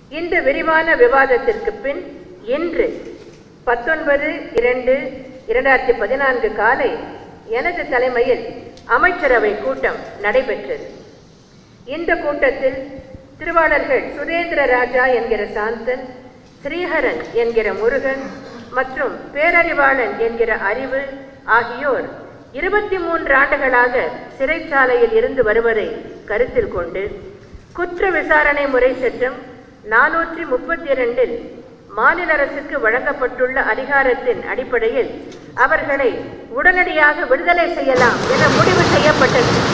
இந்த விரிவான விவாதத்திற்கு பின் இன்று பத்தொன்பது இரண்டு இரண்டாயிரத்தி பதினான்கு காலை எனது தலைமையில் அமைச்சரவை கூட்டம் நடைபெற்றது இந்த கூட்டத்தில் திருவாளர்கள் சுரேந்திர ராஜா என்கிற சாந்தன் ஸ்ரீஹரன் என்கிற முருகன் மற்றும் பேரறிவாளன் என்கிற அறிவு ஆகியோர் இருபத்தி மூன்று ஆண்டுகளாக சிறைச்சாலையில் இருந்து வருவதை கருத்தில் கொண்டு குற்ற விசாரணை முறை சட்டம் நானூற்றி முப்பத்தி இரண்டில் மாநில அரசுக்கு வழங்கப்பட்டுள்ள அதிகாரத்தின் அடிப்படையில் அவர்களை உடனடியாக விடுதலை செய்யலாம் என முடிவு செய்யப்பட்டது